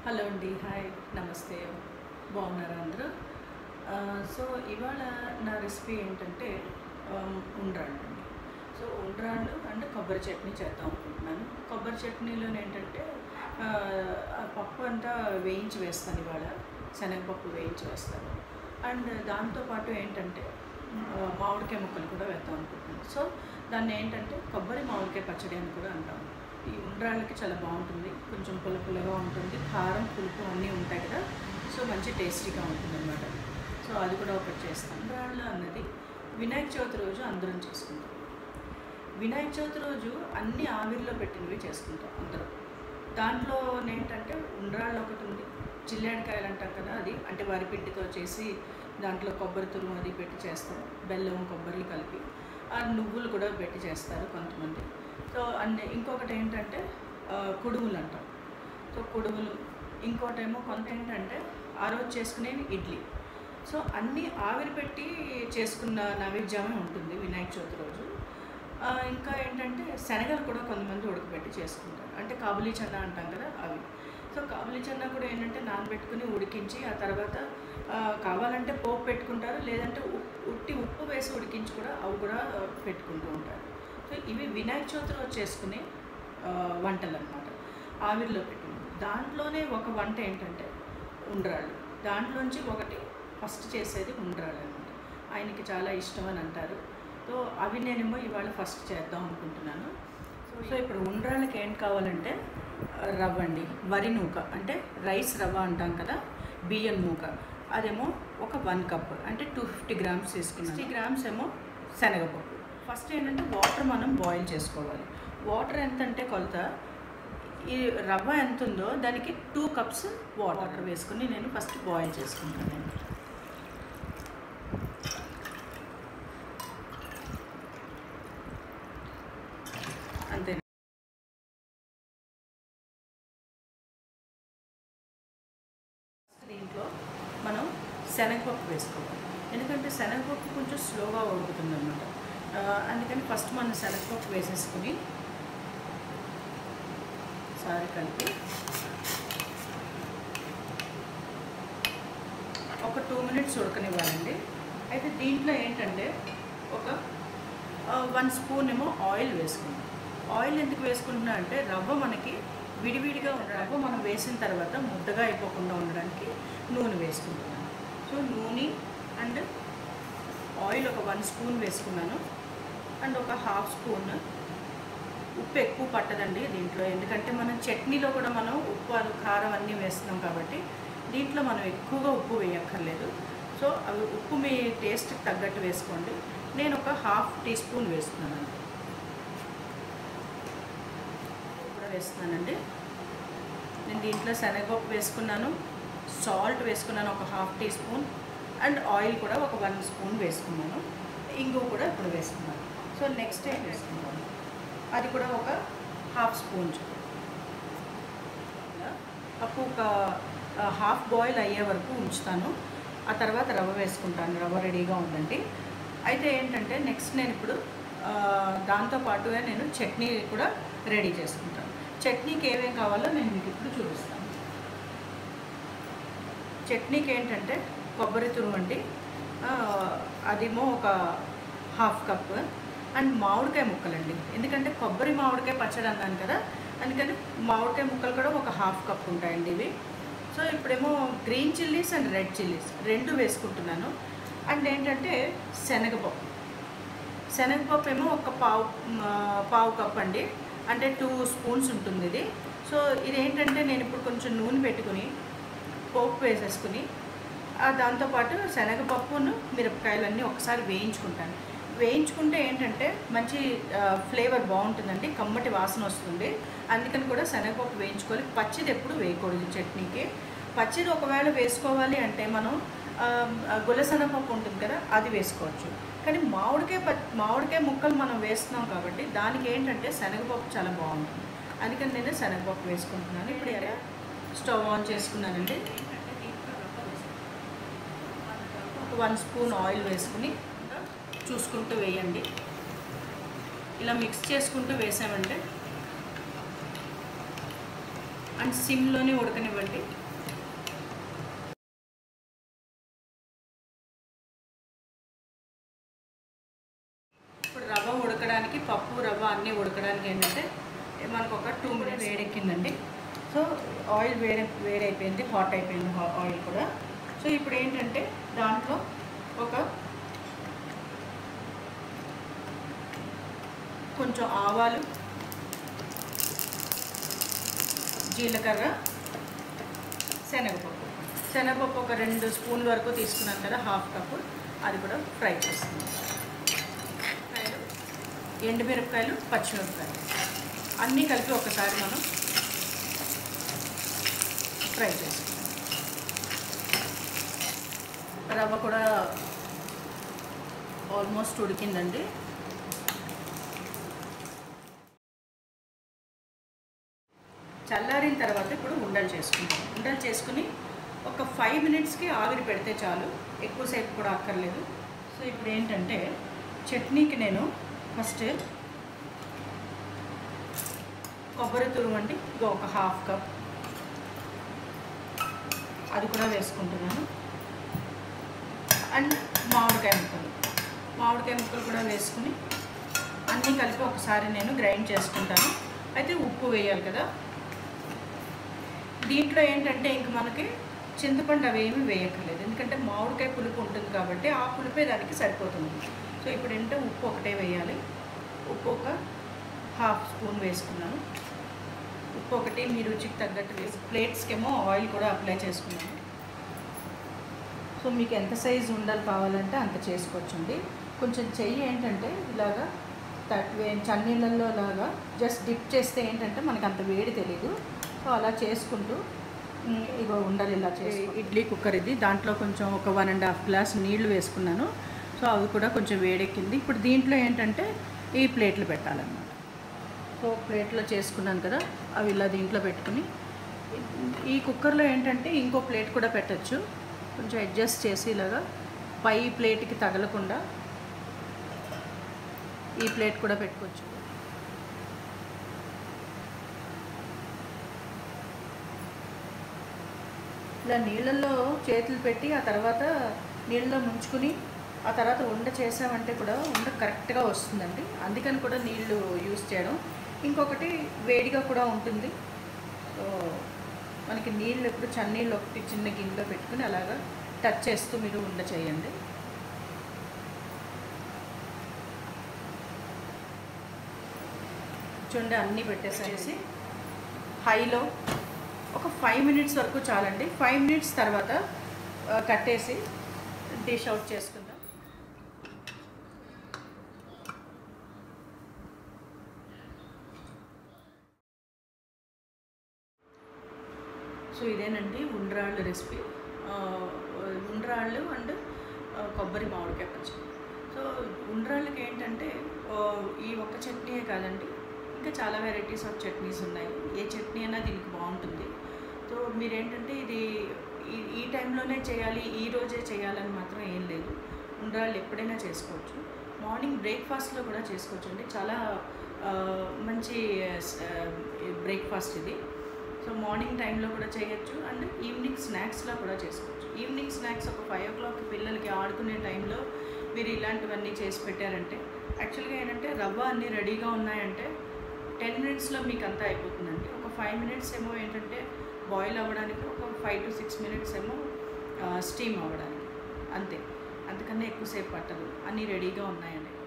hello అండి hi నమస్తే బాగున్నారా అందరూ ఆ, సో ఇవాళ నా రెసిపీ ఏంటంటే ఆమ్, ఉండ్రాళ్ళు అండి సో ఉండ్రాళ్ళు అండ్ కొబ్బరి చట్నీ చేద్దాం అనుకుంటున్నాను కొబ్బరి చట్నీలో ఏంటంటే ఆ, ఆ పప్పు అంతా వేయించి వేస్తాను ఇవాళ శనగపప్పు వేయించి వేస్తాను అండ్ దాంతోపాటు ఏంటంటే ఆ, మామిడికాయ ముక్కలు కూడా వేద్దాం అనుకుంటున్నాను సో దాన్ని ఏంటంటే కొబ్బరి మామిడికాయ పచ్చడి అని కూడా అంటాం ఈ ఉండ్రాళ్ళకి చాలా బాగుంటుంది కొంచెం పుల్ల పుల్లగా ఉంటుంది కారం పులుపు అన్నీ ఉంటాయి కదా సో మంచి టేస్టీగా ఉంటుంది అనమాట సో అది కూడా ఒకటి చేస్తాం ఉండ్రాళ్ళు అన్నది వినాయక చవితి రోజు అందరం చేసుకుంటాం వినాయక చవితి రోజు అన్ని ఆవిరిలో పెట్టినవి చేసుకుంటాం అందరం దాంట్లో ఏంటంటే ఉండ్రాళ్ళు ఒకటి ఉంది చిల్లేడికాయలు అంటాం కదా అది అంటే వరి పిండితో చేసి దాంట్లో కొబ్బరి తురుము అది పెట్టి చేస్తాం బెల్లం కొబ్బరి కలిపి ఆ నువ్వులు కూడా పెట్టి చేస్తారు కొంతమంది సో అండ్ ఇంకొకటి ఏంటంటే ఆ, కుడుములు అంటాం సో కుడుములు ఇంకోటేమో కొంత ఏంటంటే ఆ రోజు చేసుకునేవి ఇడ్లీ సో అన్నీ ఆవిరి పెట్టి చేసుకున్న నైవేద్యమే ఉంటుంది వినాయక చవితి రోజు ఆ, ఇంకా ఏంటంటే శనగలు కూడా కొంతమంది ఉడకబెట్టి చేసుకుంటారు అంటే కాబులీ చన్నా అంటాం కదా అవి సో కాబులీ చన్నా కూడా ఏంటంటే నానబెట్టుకుని ఉడికించి ఆ తర్వాత ఆ, కావాలంటే పోపు పెట్టుకుంటారు లేదంటే ఉప్- ఉట్టి ఉప్పు వేసి ఉడికించి కూడా అవి కూడా ఆ, పెట్టుకుంటూ ఉంటారు సో ఇవి వినాయక చవితి రోజు చేసుకునే ఆ, వంటలు అనమాట ఆవిరిలో పెట్టిన దాంట్లోనే ఒక వంట ఏంటంటే ఉండ్రాళ్ళు దాంట్లోంచి ఒకటి ఫస్ట్ చేసేది ఉండ్రాళ్ళు అనమాట ఆయనకి చాలా ఇష్టం అని అంటారు సో అవి నేనేమో ఇవాళ ఫస్ట్ చేద్దాం అనుకుంటున్నాను సో ఇప్పుడు ఉండ్రాళ్ళకి ఏం కావాలంటే ఆ, రవ్వ అండి వరి నూక అంటే రైస్ రవ్వ అంటాం కదా బియ్యం నూక అదేమో ఒక వన్ కప్ అంటే టూ ఫిఫ్టీ గ్రామ్స్ తీసుకున్నాం సిక్స్టీ గ్రామ్స్ ఏమో శనగపప్పు ఫస్ట్ ఏంటంటే వాటర్ మనం బాయిల్ చేసుకోవాలి వాటర్ ఎంత అంటే కొలత ఈ రవ్వ ఎంత ఉందో దానికి టూ కప్స్ వాటర్ వేసుకుని నేను ఫస్ట్ బాయిల్ చేసుకుంటాను అంతే దీంట్లో మనం శనగపప్పు వేసుకోవాలి ఎందుకంటే శనగపప్పు కొంచెం స్లోగా ఉడుకుతుంది అనమాట అందుకని ఫస్ట్ మనం శనగపప్పు వేసేసుకుని సారి కలిపి ఒక టూ మినిట్స్ ఉడకనివ్వాలండి అయితే దీంట్లో ఏంటంటే ఒక వన్ స్పూన్ ఏమో ఆయిల్ వేసుకుందాం ఆయిల్ ఎందుకు వేసుకుంటున్నా అంటే రవ్వ మనకి విడివిడిగా ఉండ రవ్వ మనం వేసిన తర్వాత ముద్దగా అయిపోకుండా ఉండడానికి నూనె వేసుకుంటున్నాను సో నూనె అండ్ ఆయిల్ ఒక వన్ స్పూన్ వేసుకున్నాను అండ్ ఒక హాఫ్ స్పూన్ ఉప్పు ఎక్కువ పట్టదండి దీంట్లో ఎందుకంటే మనం చట్నీలో కూడా మనం ఉప్పు అది కారం అన్నీ వేస్తున్నాం కాబట్టి దీంట్లో మనం ఎక్కువగా ఉప్పు వేయక్కర్లేదు సో అవి ఉప్పు మీ టేస్ట్కి తగ్గట్టు వేసుకోండి నేను ఒక హాఫ్ టీ స్పూన్ వేస్తున్నాను అంతే కూడా వేస్తున్నానండి నేను దీంట్లో శనగపప్పు వేసుకున్నాను సాల్ట్ వేసుకున్నాను ఒక half teaspoon and oil కూడా ఒక వన్ స్పూన్ వేసుకున్నాను ఇంగు కూడా ఇప్పుడు వేసుకున్నాను సో నెక్స్ట్ ఏం వేసుకున్నాను అది కూడా ఒక హాఫ్ స్పూన్ పప్పు ఒక హాఫ్ బాయిల్ అయ్యే వరకు ఉంచుతాను ఆ తర్వాత రవ్వ వేసుకుంటాను రవ్వ రెడీగా ఉందండి అయితే ఏంటంటే నెక్స్ట్ నేను ఇప్పుడు ఆ, దాంతో పాటుగా నేను చట్నీ కూడా రెడీ చేసుకుంటాను చట్నీకి ఏమేం కావాలో నేను మీకు ఇప్పుడు చూపిస్తాను చట్నీకి ఏంటంటే కొబ్బరి తురుము అండి ఆ, అదేమో ఒక హాఫ్ కప్ అండ్ మామిడికాయ ముక్కలండి ఎందుకంటే కొబ్బరి మామిడికాయ పచ్చడి అన్నాను కదా అందుకని మామిడికాయ ముక్కలు కూడా ఒక హాఫ్ కప్ ఉంటాయండి ఇవి సో ఇప్పుడేమో green chillies and red chillies రెండు వేసుకుంటున్నాను అండ్ ఏంటంటే శనగపప్పు శనగపప్పు ఏమో ఒక పావు ఆ, పావు కప్ అండి అంటే టూ స్పూన్స్ ఉంటుంది ఇది సో ఇది ఏంటంటే నేను ఇప్పుడు కొంచెం నూనె పెట్టుకుని పోపు వేసేసుకుని ఆ దాంతోపాటు శనగపప్పును మిరపకాయలన్నీ ఒకసారి వేయించుకుంటాను వేయించుకుంటే ఏంటంటే మంచి ఫ్లేవర్ బాగుంటుందండి కమ్మటి వాసన వస్తుంది అందుకని కూడా శనగపప్పు వేయించుకోవాలి పచ్చిది ఎప్పుడు వేయకూడదు చట్నీకి పచ్చిది ఒకవేళ వేసుకోవాలి అంటే మనం ఆ, ఆ, గులశనగపప్పు ఉంటుంది కదా అది వేసుకోవచ్చు కానీ మామిడికాయ ప మామిడికాయ ముక్కలు మనం వేస్తున్నాం కాబట్టి దానికి ఏంటంటే శనగపప్పు చాలా బాగుంటుంది అందుకని నేను శనగపప్పు వేసుకుంటున్నాను ఇప్పుడు ఎలా స్టవ్ ఆన్ చేసుకున్నానండి ఒక వన్ స్పూన్ ఆయిల్ వేసుకుని చూసుకుంటూ వేయండి ఇలా మిక్స్ చేసుకుంటూ వేసామంటే అండ్ సిమ్లోనే ఉడకనివ్వండి ఇప్పుడు రవ్వ ఉడకడానికి పప్పు రవ్వ అన్నీ ఉడకడానికి ఏంటంటే మనకు ఒక టూ మినిట్స్ వేడెక్కిందండి సో ఆయిల్ వేడే వేడైపోయింది హాట్ అయిపోయింది హా- ఆయిల్ కూడా సో ఇప్పుడు ఏంటంటే దాంట్లో ఒక కొంచెం ఆవాలు జీలకర్ర శనగపప్పు శనగపప్పు ఒక రెండు స్పూన్ల వరకు తీసుకున్నాను కదా హాఫ్ కప్పు అది కూడా ఫ్రై చేస్తున్నాను మిరపకాయలు ఎండుమిరపకాయలు పచ్చిమిరపకాయలు అన్నీ కలిపి ఒకసారి మనం ఫ్రై చేసుకుందాం రవ్వ కూడా ఆల్మోస్ట్ ఉడికిందండి చల్లారిన తర్వాత ఇప్పుడు ఉండలు చేసుకుంటాం ఉండలు చేసుకుని ఒక ఫైవ్ మినిట్స్కి ఆవిరి పెడితే చాలు ఎక్కువసేపు కూడా అక్కర్లేదు సో ఇప్పుడు ఏంటంటే చట్నీకి నేను ఫస్ట్ కొబ్బరి తురుమండి ఇగో ఒక హాఫ్ కప్ అది కూడా వేసుకుంటున్నాను అండ్ మామిడికాయ ముక్కలు మామిడికాయ ముక్కలు కూడా వేసుకుని అన్నీ కలిపి ఒకసారి నేను గ్రైండ్ చేసుకుంటాను అయితే ఉప్పు వేయాలి కదా దీంట్లో ఏంటంటే ఇంక మనకి చింతపండు అవి ఏమీ వేయక్కర్లేదు ఎందుకంటే మామిడికాయ పులుపు ఉంటుంది కాబట్టి ఆ పులిపే దానికి సరిపోతుంది సో ఇప్పుడు ఏంటంటే ఉప్పు ఒకటే వేయాలి ఉప్పు ఒక హాఫ్ స్పూన్ వేసుకున్నాను ఉప్పు ఒకటి మీ రుచికి తగ్గట్టు వేసి ప్లేట్స్కేమో ఆయిల్ కూడా అప్లై చేసుకున్నాను సో మీకు ఎంత సైజు ఉండాలి కావాలంటే అంత చేసుకోవచ్చండి కొంచెం చెయ్యి ఏంటంటే ఇలాగా తక్కువ చన్నీళ్ళల్లో లాగా జస్ట్ డిప్ చేస్తే ఏంటంటే మనకి అంత వేడి తెలీదు సో అలా చేసుకుంటూ ఉమ్, ఇగో ఉండాలి ఇలా చేసి ఇడ్లీ కుక్కర్ ఇది దాంట్లో కొంచెం ఒక వన్ అండ్ హాఫ్ గ్లాస్ నీళ్లు వేసుకున్నాను సో అవి కూడా కొంచెం వేడెక్కింది ఇప్పుడు దీంట్లో ఏంటంటే ఈ ప్లేట్లు పెట్టాలన్నమాట సో ప్లేట్లో చేసుకున్నాను కదా అవి ఇలా దీంట్లో పెట్టుకుని ఈ కుక్కర్లో ఏంటంటే ఇంకో ప్లేట్ కూడా పెట్టచ్చు కొంచెం అడ్జస్ట్ చేసి ఇలాగా పై ప్లేట్కి తగలకుండా ఈ ప్లేట్ కూడా పెట్టుకోవచ్చు ఇలా నీళ్ళల్లో చేతులు పెట్టి ఆ తర్వాత నీళ్ళలో ముంచుకుని ఆ తర్వాత ఉండ చేసామంటే కూడా ఉండ కరెక్ట్గా వస్తుందండి అందుకని కూడా నీళ్ళు యూస్ చేయడం ఇంకొకటి వేడిగా కూడా ఉంటుంది సో మనకి నీళ్ళు ఎప్పుడు చన్నీళ్ళు ఒకటి చిన్న గిన్నెలో పెట్టుకుని అలాగా టచ్ చేస్తూ మీరు ఉండ చేయండి చూడండి అన్నీ పెట్టేసేసి హైలో ఒక ఫైవ్ మినిట్స్ వరకు చాలండి ఫైవ్ మినిట్స్ తర్వాత ఆ, కట్టేసి డిష్ అవుట్ చేసుకుందాం సో ఇదేనండి ఉండ్రాళ్ళు రెసిపీ ఉండ్రాళ్ళు అండ్ కొబ్బరి మామిడికాయ పచ్చడి సో ఉండ్రాళ్ళకి ఏంటంటే ఆ, ఈ ఒక్క చట్నీయే కాదండి ఇంకా చాలా వెరైటీస్ ఆఫ్ చట్నీస్ ఉన్నాయి ఏ చట్నీ అయినా దీనికి బాగుంటుంది సో మీరేంటంటే ఇది ఈ ఈ టైంలోనే చేయాలి ఈ రోజే చేయాలని మాత్రం ఏం లేదు ఉండ్రాళ్ళు ఎప్పుడైనా చేసుకోవచ్చు మార్నింగ్ బ్రేక్ఫాస్ట్లో కూడా చేసుకోవచ్చు అండి చాలా ఆ, మంచి బ్రేక్ఫాస్ట్ ఇది సో మార్నింగ్ టైంలో కూడా చేయొచ్చు అండ్ ఈవినింగ్ స్నాక్స్లో కూడా చేసుకోవచ్చు ఈవినింగ్ స్నాక్స్ ఒక ఫైవ్ ఓ క్లాక్ పిల్లలకి ఆడుకునే టైంలో మీరు ఇలాంటివన్నీ చేసి పెట్టారంటే యాక్చువల్గా ఏంటంటే రవ్వ అన్నీ రెడీగా ఉన్నాయంటే టెన్ మినిట్స్లో మీకు అంతా అయిపోతుందండి ఒక ఫైవ్ మినిట్స్ ఏమో ఏంటంటే బాయిల్ అవ్వడానికి ఒక ఫైవ్ టు సిక్స్ మినిట్స్ ఏమో స్టీమ్ అవ్వడానికి అంతే అంతకన్నా ఎక్కువసేపు పట్టదు అన్నీ రెడీగా ఉన్నాయండి